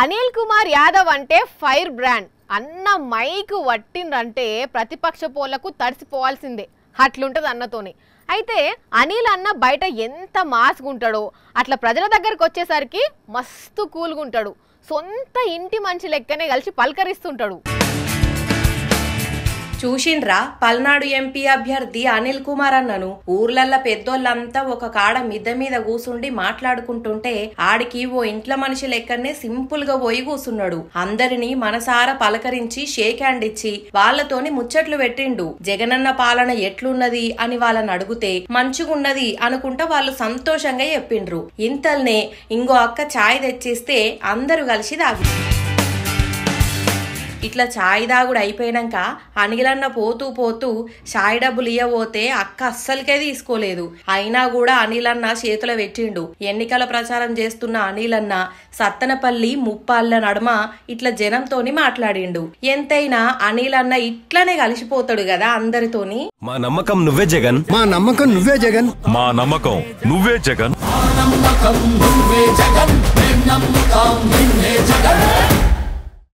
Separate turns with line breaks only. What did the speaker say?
అనిల్ కుమార్ యాదవ్ అంటే fire brand అన్న mike వట్టిండ్రంటే ప్రతిపక్ష పోలకు తడిసిపోవాల్సిందే అట్లుంటది అన్నతోని అయితే అనిల్ అన్న బయట ఎంత మాస్గా ఉంటాడో అట్లా ప్రజల దగ్గరకు వచ్చేసరికి మస్తు కూల్గా ఉంటాడు సొంత ఇంటి మనిషి లెక్కనే కలిసి పలకరిస్తుంటాడు
చూసిండ్రా పల్నాడు ఎంపీ అభ్యర్థి అనిల్ కుమార్ అన్నను ఊర్లల్ల పెద్దోళ్ళంతా ఒక కాడ మిద్ద మీద కూసుండి మాట్లాడుకుంటుంటే ఆడికి ఓ ఇంట్ల మనిషి లెక్కనే సింపుల్ గా పోయి కూసున్నాడు అందరినీ మనసారా పలకరించి షేక్ హ్యాండ్ ఇచ్చి వాళ్ళతోని ముచ్చట్లు పెట్టిండు జగనన్న పాలన ఎట్లున్నది అని వాళ్ళని అడిగితే మంచిగున్నది అనుకుంటా వాళ్ళు సంతోషంగా చెప్పిండ్రు ఇంతల్నే ఇంకో అక్క ఛాయ్ తెచ్చిస్తే అందరూ కలిసి తాగి ఇట్లా ఛాయ్ దాగుడు అయిపోయినాక అనిలన్న పోతూ పోతూ ఛాయ్ డబ్బులు ఇయ్యబోతే అక్క అస్సలకే తీసుకోలేదు అయినా కూడా అనిలన్న చేతుల పెట్టిండు ఎన్నికల ప్రచారం చేస్తున్న అనిలన్న సత్తనపల్లి ముప్పాళ్ళ నడుమ ఇట్లా జనంతోని మాట్లాడిండు ఎంతైనా అనిలన్న ఇట్లనే కలిసిపోతాడు కదా అందరితోని
మా నమ్మకం నువ్వే జగన్
మా నమ్మకం నువ్వే జగన్
మా నమ్మకం నువ్వే జగన్
నమ్మకం నువ్వే జగన్ మేం నమ్ముతాం నిన్నే జగన్